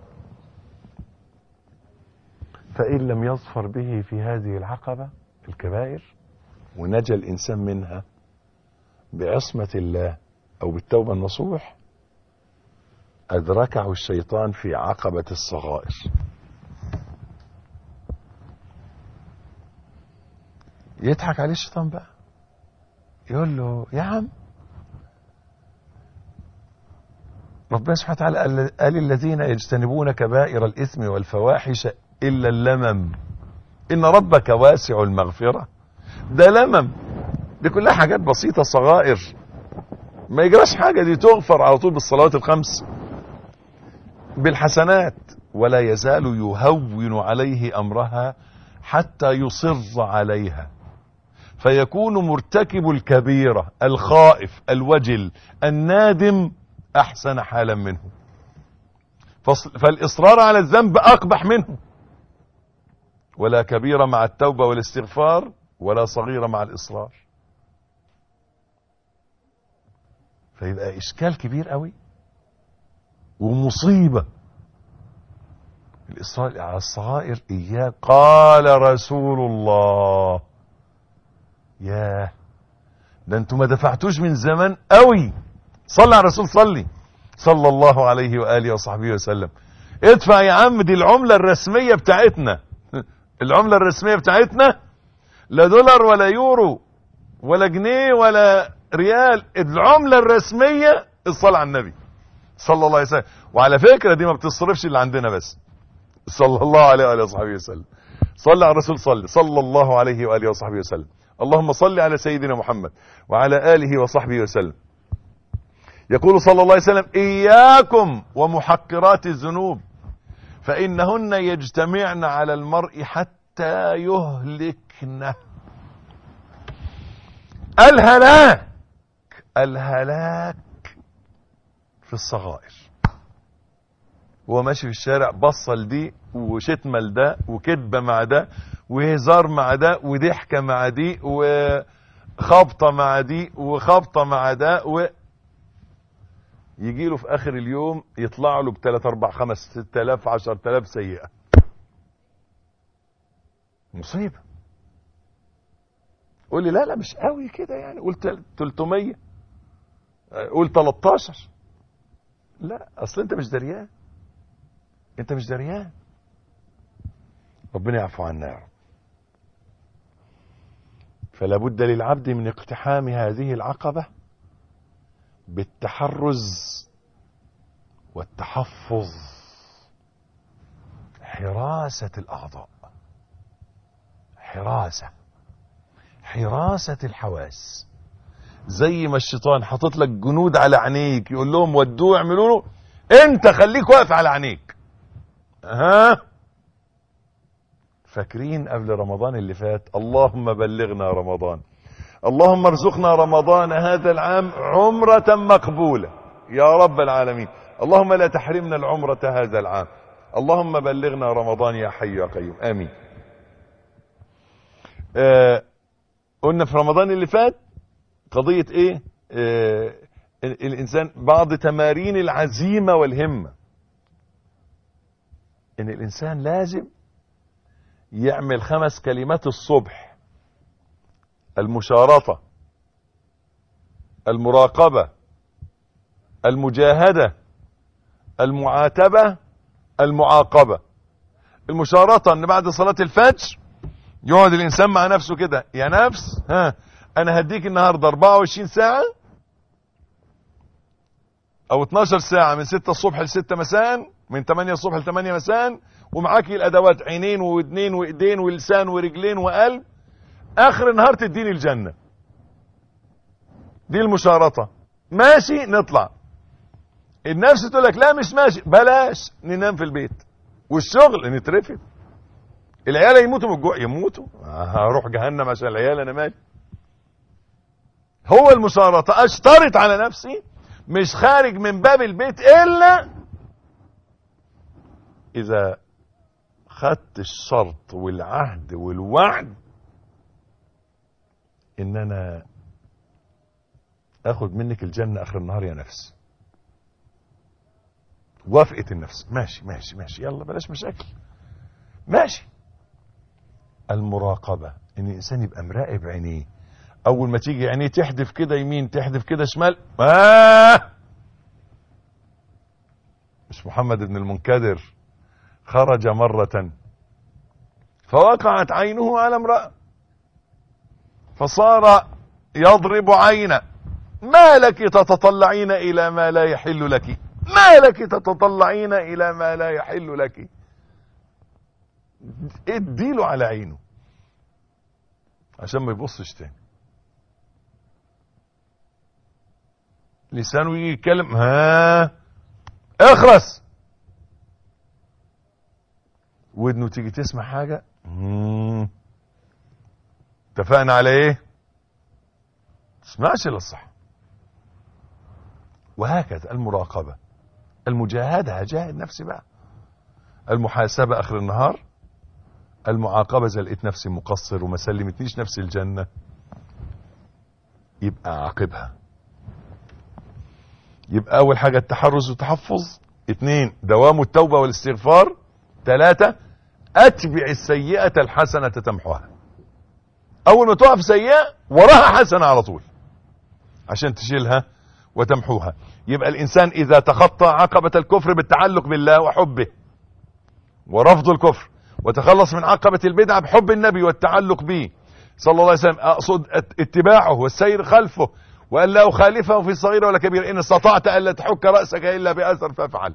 فإن لم يظفر به في هذه العقبة الكبائر ونجا الإنسان منها بعصمة الله أو بالتوبة النصوح أدركه الشيطان في عقبة الصغائر يضحك عليه الشيطان بقى يقول له يا عم ربنا سبحانه وتعالى قال قال الذين يجتنبون كبائر الإثم والفواحش إلا اللمم إن ربك واسع المغفرة ده لمم دي كلها حاجات بسيطة صغائر ما يجراش حاجة دي تغفر على طول بالصلوات الخمس بالحسنات ولا يزال يهون عليه أمرها حتى يصر عليها فيكون مرتكب الكبيرة الخائف الوجل النادم أحسن حالا منه فالإصرار على الذنب أقبح منه ولا كبيرة مع التوبة والاستغفار ولا صغيرة مع الإصرار فيبقى إشكال كبير قوي ومصيبة الإصرار على الصغائر إياه قال رسول الله ياه ده انتوا ما دفعتوش من زمان قوي صلي على الرسول صلي صلى الله عليه وآله وصحبه وسلم ادفع يا عم دي العملة الرسمية بتاعتنا العملة الرسمية بتاعتنا لا دولار ولا يورو ولا جنيه ولا ريال العملة الرسمية الصلاة على النبي صلى الله عليه وسلم وعلى فكرة دي ما بتصرفش اللي عندنا بس صلى الله عليه وآله وصحبه وسلم صلى على الرسول صلى صلى الله عليه وآله وصحبه وسلم اللهم صل على سيدنا محمد وعلى آله وصحبه وسلم يقول صلى الله عليه وسلم إياكم ومحقرات الذنوب فإنهن يجتمعن على المرء حتى يهلكنه الهلاك الهلاك في الصغائر وهو ماشي في الشارع بصل دي وشتمة لده وكذبة مع ده وهزار مع ده وضحكة مع دي وخبطة مع دي وخبطة مع ده و يجي له في اخر اليوم يطلع له ب 3 4 5 6000 10000 سيئة مصيبة قول لي لا لا مش قوي كده يعني قول 300 قول 13 لا اصل انت مش دريان انت مش دريان ربنا يعفو عنا يا رب فلا بد للعبد من اقتحام هذه العقبة بالتحرز والتحفظ حراسة الأعضاء حراسة حراسة الحواس زي ما الشيطان حاطط لك جنود على عينيك يقول لهم ودوه اعملوا له انت خليك واقف على عينيك ها فاكرين قبل رمضان اللي فات اللهم بلغنا رمضان اللهم ارزقنا رمضان هذا العام عمرة مقبولة يا رب العالمين اللهم لا تحرمنا العمرة هذا العام اللهم بلغنا رمضان يا حي يا قيوم امين آه قلنا في رمضان اللي فات قضية ايه آه الانسان بعض تمارين العزيمة والهمة ان الانسان لازم يعمل خمس كلمات الصبح المشارطة المراقبة المجاهدة المعاتبة المعاقبة المشارطة ان بعد صلاة الفجر يقعد الانسان مع نفسه كده يا نفس ها انا هديك النهاردة 24 ساعة او 12 ساعة من 6 الصبح ل 6 مساء من 8 الصبح ل 8 مساء ومعاكي الادوات عينين واثنين وايدين ولسان ورجلين وقلب اخر النهار تديني الجنة دي المشارطة ماشي نطلع النفس تقول لك لا مش ماشي بلاش ننام في البيت والشغل نترفد العيال يموتوا من الجوع يموتوا هروح جهنم عشان العيال انا مالي هو المشارطة اشترط على نفسي مش خارج من باب البيت الا اذا خدت الشرط والعهد والوعد ان انا اخد منك الجنة اخر النهار يا نفس وافقت النفس ماشي ماشي ماشي يلا بلاش مشاكل ماشي المراقبة ان الانسان يبقى مراقب عينيه اول ما تيجي عينيه تحدف كده يمين تحدف كده شمال آه مش محمد بن المنكدر خرج مرة فوقعت عينه على امرأة فصار يضرب عينه ما لك تتطلعين الى ما لا يحل لك ما لك تتطلعين الى ما لا يحل لك اديله على عينه عشان ما يبصش تاني لسانه يجي يتكلم ها اخرس ودنه تيجي تسمع حاجة مم. اتفقنا على ايه تسمعش الا الصح وهكذا المراقبة المجاهدة هجاهد نفسي بقى المحاسبة اخر النهار المعاقبة اذا لقيت نفسي مقصر وما سلمتنيش نفسي الجنة يبقى عاقبها يبقى اول حاجة التحرز والتحفظ اثنين دوام التوبة والاستغفار ثلاثة اتبع السيئة الحسنة تمحوها اول ما تقع في سيئة وراها حسنة على طول عشان تشيلها وتمحوها يبقى الانسان اذا تخطى عقبة الكفر بالتعلق بالله وحبه ورفض الكفر وتخلص من عقبة البدعة بحب النبي والتعلق به صلى الله عليه وسلم اقصد اتباعه والسير خلفه وأن لا أخالفه في صغير ولا كبير إن استطعت ألا تحك رأسك إلا بأثر فافعل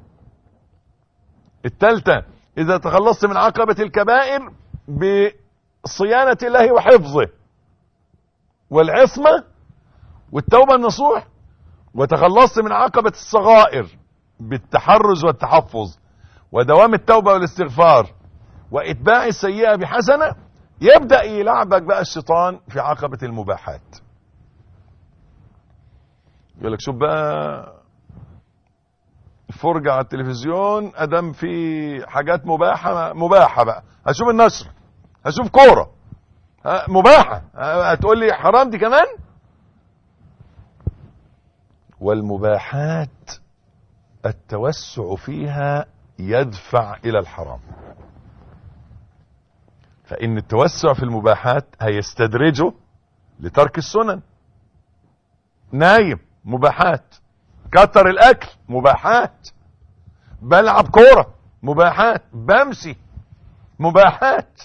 التالتة إذا تخلصت من عقبة الكبائر بصيانة الله وحفظه والعصمة والتوبة النصوح وتخلصت من عقبة الصغائر بالتحرز والتحفظ ودوام التوبة والاستغفار وإتباع السيئة بحسنة يبدأ يلعبك بقى الشيطان في عقبة المباحات يقول لك شوف بقى فرجة على التلفزيون ادام في حاجات مباحة مباحة بقى هشوف النشر هشوف كورة ها، مباحة ها، هتقول لي حرام دي كمان والمباحات التوسع فيها يدفع الى الحرام فان التوسع في المباحات هيستدرجه لترك السنن نايم مباحات كتر الاكل مباحات بلعب كوره مباحات بمشي مباحات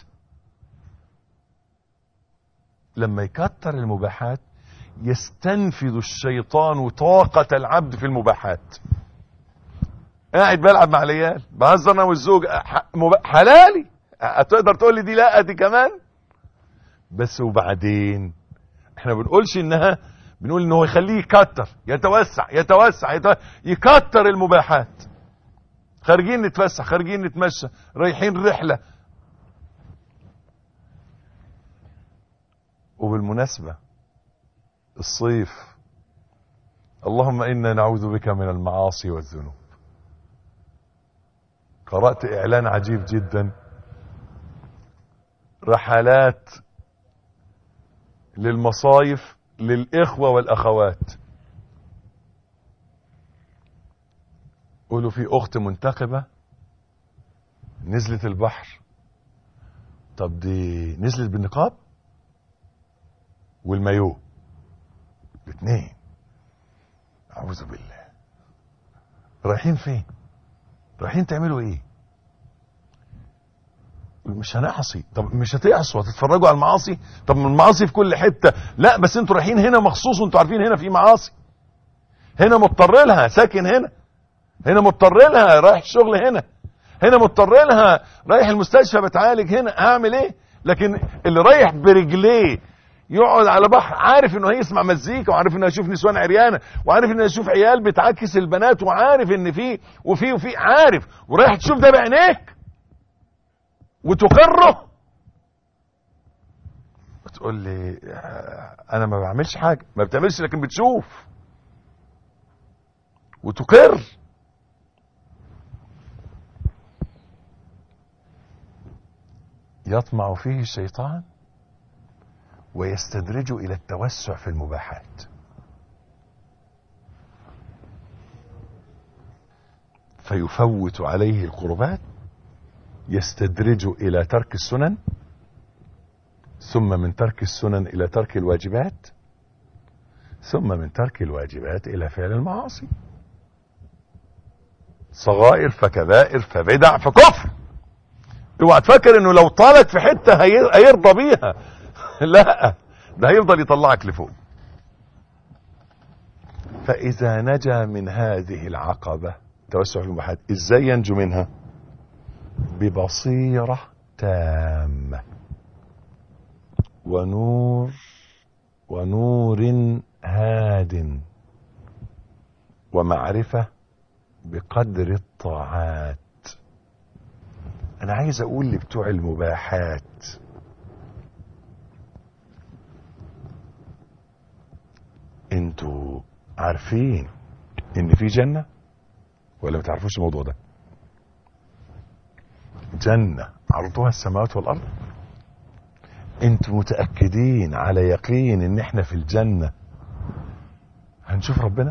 لما يكتر المباحات يستنفذ الشيطان طاقة العبد في المباحات قاعد بلعب مع العيال بهزر انا والزوج ح- مب- حلالي هتقدر تقول لي دي لا دي كمان بس وبعدين احنا ما بنقولش انها بنقول ان هو يخليه يكتر يتوسع يتوسع, يتوسع يكتر المباحات خارجين نتفسح خارجين نتمشى رايحين رحله وبالمناسبه الصيف اللهم انا نعوذ بك من المعاصي والذنوب قرات اعلان عجيب جدا رحلات للمصايف للاخوه والاخوات قولوا في اخت منتقبه نزلت البحر طب دي نزلت بالنقاب والمايو الاثنين اعوذ بالله رايحين فين رايحين تعملوا ايه مش هنعصي طب مش هتعصوا هتتفرجوا على المعاصي طب ما المعاصي في كل حته لا بس انتوا رايحين هنا مخصوص وانتوا عارفين هنا في معاصي هنا مضطر لها ساكن هنا هنا مضطر لها رايح الشغل هنا هنا مضطر لها رايح المستشفى بتعالج هنا اعمل ايه لكن اللي رايح برجليه يقعد على بحر عارف انه هيسمع مزيكا وعارف انه هيشوف نسوان عريانه وعارف انه هيشوف عيال بتعكس البنات وعارف ان في وفي وفي عارف ورايح تشوف ده بعينيك وتقره وتقول لي آه، انا ما بعملش حاجه ما بتعملش لكن بتشوف وتقر يطمع فيه الشيطان ويستدرجه الى التوسع في المباحات فيفوت عليه القربات يستدرجه الى ترك السنن ثم من ترك السنن الى ترك الواجبات ثم من ترك الواجبات الى فعل المعاصي صغائر فكبائر فبدع فكفر اوعى تفكر انه لو طالك في حته هي- هيرضى بيها لا ده هيفضل يطلعك لفوق فاذا نجا من هذه العقبه توسع في المباحات ازاي ينجو منها ببصيره تامه ونور ونور هاد ومعرفه بقدر الطاعات انا عايز اقول لبتوع المباحات انتوا عارفين ان في جنة ولا ما تعرفوش الموضوع ده جنة عرضها السماوات والارض انتوا متأكدين على يقين ان احنا في الجنة هنشوف ربنا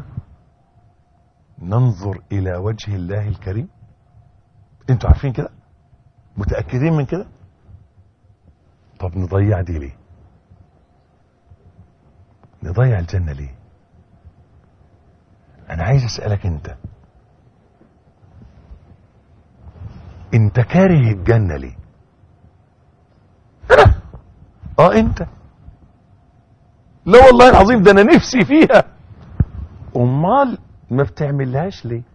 ننظر الى وجه الله الكريم انتوا عارفين كده متأكدين من كده طب نضيع دي ليه نضيع الجنة ليه انا عايز اسألك انت انت كاره الجنة ليه انا اه انت لا والله العظيم ده انا نفسي فيها امال ما بتعملهاش ليه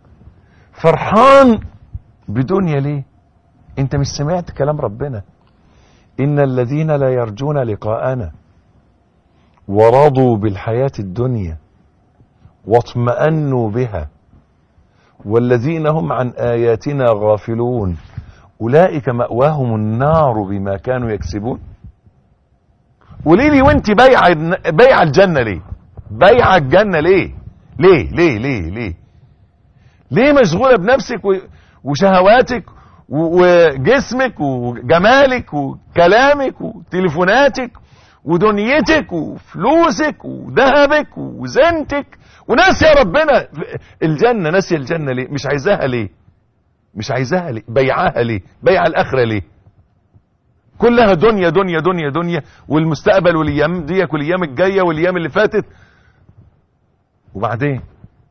فرحان بدنيا ليه انت مش سمعت كلام ربنا ان الذين لا يرجون لقاءنا ورضوا بالحياة الدنيا واطمأنوا بها والذين هم عن آياتنا غافلون أولئك مأواهم النار بما كانوا يكسبون قولي لي وانت بيع بيع الجنة ليه بيع الجنة ليه ليه ليه ليه ليه ليه مشغولة بنفسك و- وشهواتك و- وجسمك وجمالك وكلامك وتليفوناتك ودنيتك وفلوسك وذهبك وزنتك وناسية ربنا الجنة ناسية الجنة ليه مش عايزاها ليه مش عايزاها ليه بيعاها ليه بيع الآخرة ليه كلها دنيا دنيا دنيا دنيا والمستقبل والايام ديك والايام الجايه والايام اللي فاتت وبعدين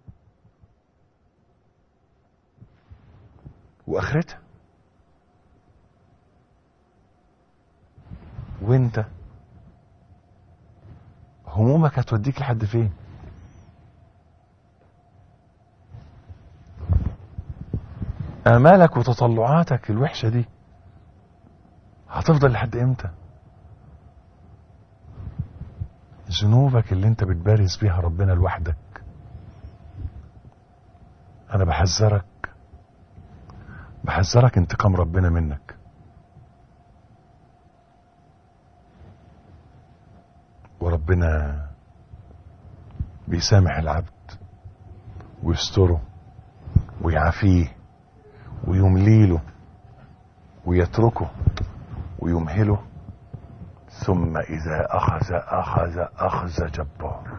واخرتها وانت همومك هتوديك لحد فين امالك وتطلعاتك الوحشه دي هتفضل لحد امتى ذنوبك اللي انت بتبارز بيها ربنا لوحدك انا بحذرك بحذرك انتقام ربنا منك وربنا بيسامح العبد ويستره ويعافيه ويمليله ويتركه ويمهله ثم إذا أخذ أخذ أخذ جبار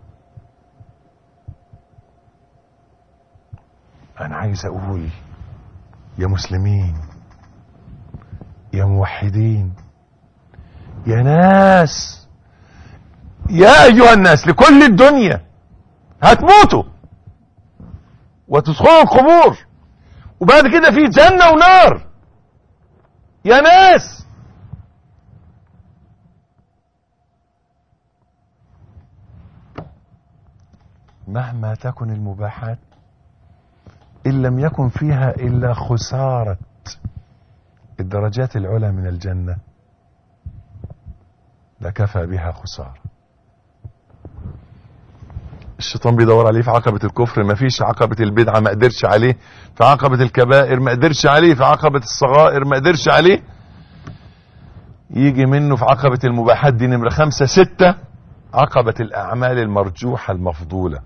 أنا عايز أقول يا مسلمين يا موحدين يا ناس يا أيها الناس لكل الدنيا هتموتوا وتدخلوا القبور وبعد كده في جنة ونار يا ناس مهما تكن المباحات إن لم يكن فيها إلا خسارة الدرجات العلى من الجنة لكفى بها خسارة الشيطان بيدور عليه في عقبة الكفر ما فيش عقبة البدعة ما قدرش عليه في عقبة الكبائر ما قدرش عليه في عقبة الصغائر ما قدرش عليه يجي منه في عقبة المباحات دي نمرة خمسة ستة عقبة الأعمال المرجوحة المفضولة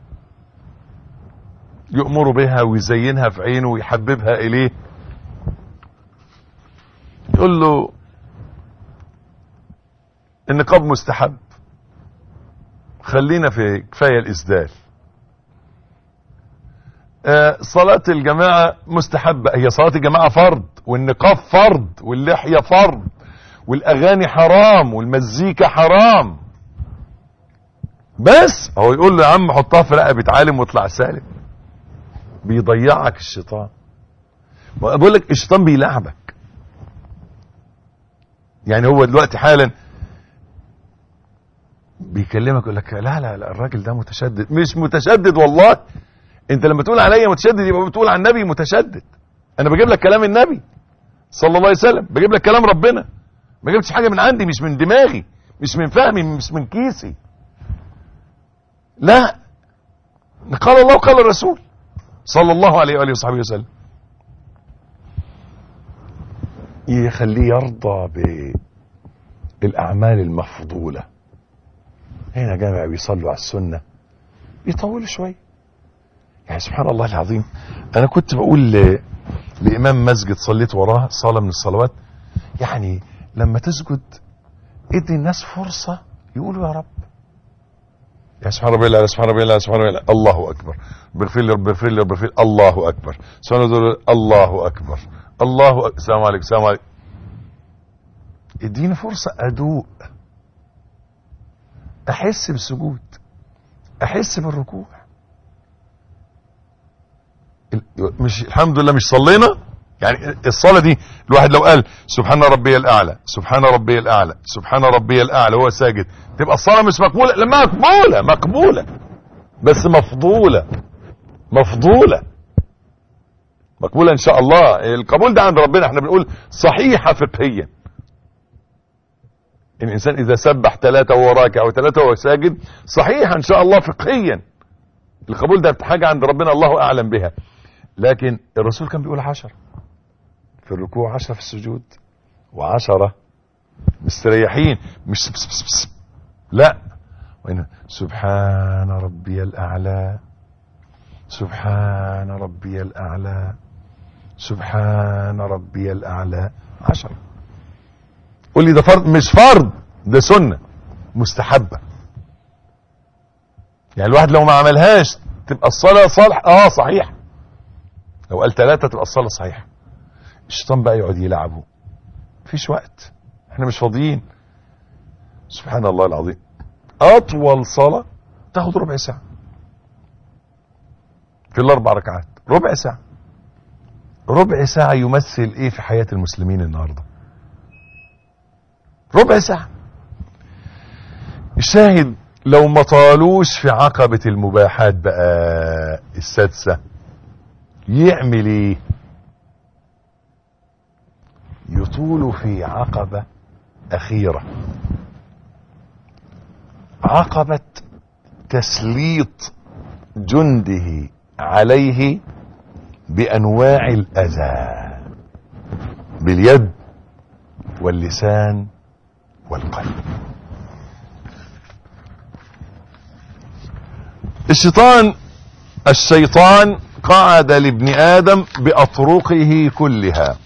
يؤمر بها ويزينها في عينه ويحببها إليه يقول له النقاب مستحب خلينا في كفاية الإسدال آه، صلاة الجماعة مستحبة هي صلاة الجماعة فرض والنقاب فرض واللحية فرض والأغاني حرام والمزيكا حرام بس هو يقول له يا عم حطها في رقبة عالم واطلع سالم بيضيعك الشيطان بقول لك الشيطان بيلعبك يعني هو دلوقتي حالا بيكلمك يقول لك لا لا لا الراجل ده متشدد مش متشدد والله انت لما تقول عليا متشدد يبقى بتقول عن النبي متشدد انا بجيب لك كلام النبي صلى الله عليه وسلم بجيب لك كلام ربنا ما جبتش حاجه من عندي مش من دماغي مش من فهمي مش من كيسي لا قال الله وقال الرسول صلى الله عليه واله وصحبه وسلم يخليه يرضى بالاعمال المفضوله هنا جامع بيصلوا على السنه بيطولوا شويه يعني سبحان الله العظيم انا كنت بقول ل... لامام مسجد صليت وراه صلاه من الصلوات يعني لما تسجد ادي الناس فرصه يقولوا يا رب يا سبحان ربي الله سبحان ربي الله سبحان ربي الله الله اكبر بغفر لي رب اغفر لي رب اغفر لي الله اكبر سبحان الله الله اكبر الله أكبر. السلام عليكم السلام عليكم اديني فرصه ادوق احس بالسجود احس بالركوع مش الحمد لله مش صلينا يعني الصلاة دي الواحد لو قال سبحان ربي الأعلى سبحان ربي الأعلى سبحان ربي الأعلى وهو ساجد تبقى الصلاة مش مقبولة لا مقبولة مقبولة بس مفضولة مفضولة مقبولة إن شاء الله القبول ده عند ربنا احنا بنقول صحيحة فقهيا الإنسان إذا سبح ثلاثة وهو راكع أو ثلاثة وهو ساجد صحيحة إن شاء الله فقهيا القبول ده حاجة عند ربنا الله أعلم بها لكن الرسول كان بيقول عشرة في الركوع عشرة في السجود وعشرة مستريحين مش بس بس بس لا وإن سبحان ربي الأعلى سبحان ربي الأعلى سبحان ربي الأعلى عشرة قول لي ده فرض مش فرض ده سنة مستحبة يعني الواحد لو ما عملهاش تبقى الصلاة صالح اه صحيح لو قال ثلاثة تبقى الصلاة صحيحة الشيطان بقى يقعد يلعبه مفيش وقت احنا مش فاضيين سبحان الله العظيم اطول صلاة تاخد ربع ساعة في الاربع ركعات ربع ساعة ربع ساعة يمثل ايه في حياة المسلمين النهاردة ربع ساعة الشاهد لو ما طالوش في عقبة المباحات بقى السادسة يعمل ايه يطول في عقبة اخيرة عقبة تسليط جنده عليه بانواع الاذى باليد واللسان والقلب الشيطان الشيطان قعد لابن ادم باطرقه كلها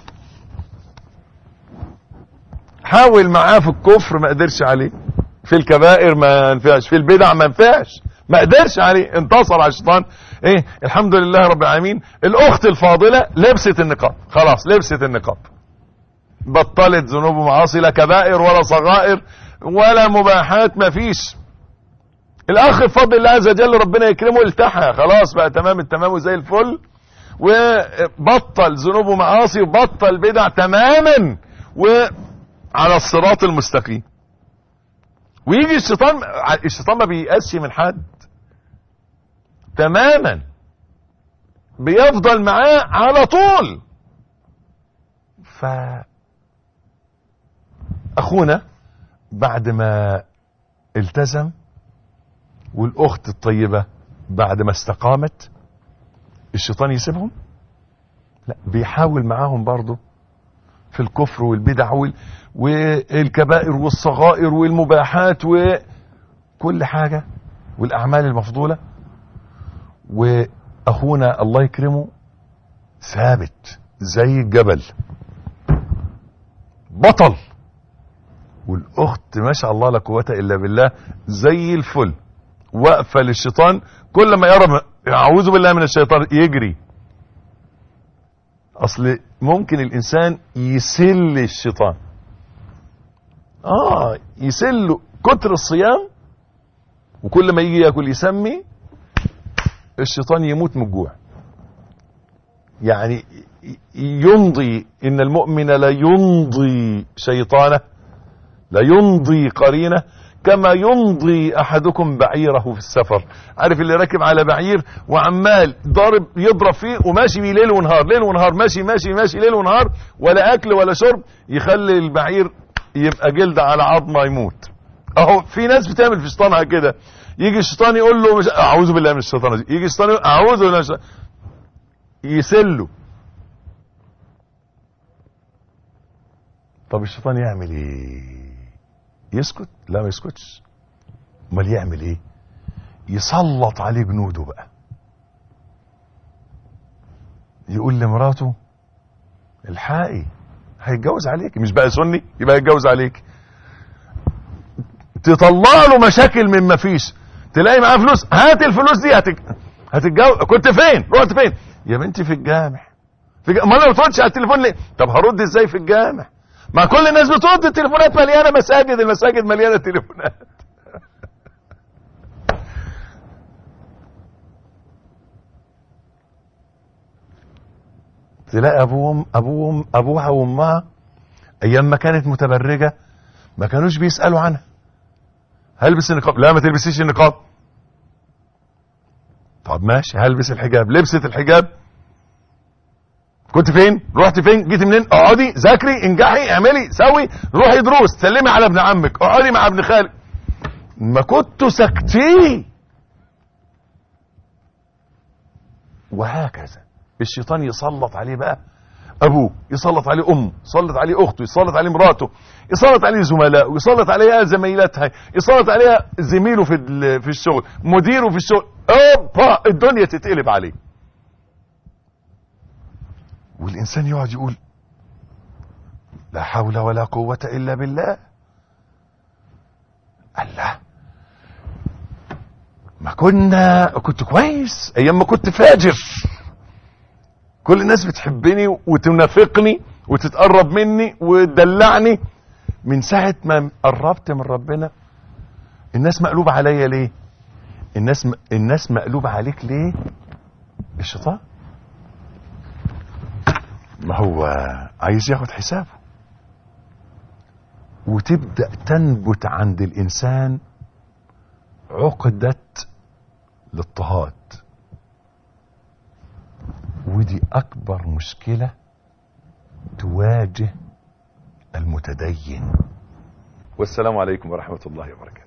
حاول معاه في الكفر ما قدرش عليه في الكبائر ما نفعش في البدع ما نفعش ما قدرش عليه انتصر على الشيطان ايه الحمد لله رب العالمين الاخت الفاضله لبست النقاب خلاص لبست النقاب بطلت ذنوب ومعاصي لا كبائر ولا صغائر ولا مباحات ما فيش الاخ بفضل الله عز وجل ربنا يكرمه التحى خلاص بقى تمام التمام وزي الفل وبطل ذنوب ومعاصي وبطل بدع تماما وعلى الصراط المستقيم ويجي الشيطان الشيطان ما بييأسش من حد تماما بيفضل معاه على طول ف اخونا بعد ما التزم والاخت الطيبة بعد ما استقامت الشيطان يسيبهم لا بيحاول معاهم برضه في الكفر والبدع وال... والكبائر والصغائر والمباحات وكل حاجة والاعمال المفضولة واخونا الله يكرمه ثابت زي الجبل بطل والاخت ما شاء الله لا قوه الا بالله زي الفل واقفه للشيطان كل ما يرى اعوذ بالله من الشيطان يجري اصل ممكن الانسان يسل الشيطان اه يسل كتر الصيام وكل ما يجي ياكل يسمي الشيطان يموت من الجوع يعني يمضي ان المؤمن لا يمضي شيطانه لا يمضي قرينه كما يمضي احدكم بعيره في السفر عارف اللي راكب على بعير وعمال ضارب يضرب فيه وماشي بيه ليل ونهار ليل ونهار ماشي ماشي ماشي ليل ونهار ولا اكل ولا شرب يخلي البعير يبقى جلد على عظمه يموت اهو في ناس بتعمل في شيطانها كده يجي الشيطان يقول له مش اعوذ بالله من الشيطان الرجيم يجي الشيطان يقول اعوذ بالله من الشيطان يسله طب الشيطان يعمل ايه يسكت لا ما يسكتش امال يعمل ايه يسلط عليه جنوده بقى يقول لمراته الحقي هيتجوز عليك مش بقى سني يبقى يتجوز عليك تطلع له مشاكل من ما فيش تلاقي معاه فلوس هات الفلوس دي هتج... هتتجوز كنت فين رحت فين يا بنتي في الجامع في ج... ما انا ما بتردش على التليفون ليه طب هرد ازاي في الجامع ما كل الناس بترد التليفونات مليانه مساجد المساجد مليانه تليفونات تلاقي ابوهم ابوهم ابوها وامها ايام ما كانت متبرجه ما كانوش بيسالوا عنها هلبس النقاب لا ما تلبسيش النقاب طب ماشي هلبس الحجاب لبست الحجاب كنت فين رحت فين جيت منين اقعدي ذاكري انجحي اعملي سوي روحي دروس سلمي على ابن عمك اقعدي مع ابن خالك ما كنتوا ساكتين وهكذا الشيطان يسلط عليه بقى ابوه يسلط عليه امه يسلط عليه اخته يسلط عليه مراته يسلط عليه زملائه يسلط عليها زميلاتها يسلط عليها زميله في ال- في الشغل مديره في الشغل اوبا الدنيا تتقلب عليه والانسان يقعد يقول لا حول ولا قوة الا بالله الله ما كنا كنت كويس ايام ما كنت فاجر كل الناس بتحبني وتنافقني وتتقرب مني وتدلعني من ساعة ما قربت من ربنا الناس مقلوبة عليا ليه الناس م... الناس مقلوبة عليك ليه الشيطان ما هو عايز ياخد حسابه وتبدأ تنبت عند الإنسان عقدة الاضطهاد ودي أكبر مشكلة تواجه المتدين والسلام عليكم ورحمة الله وبركاته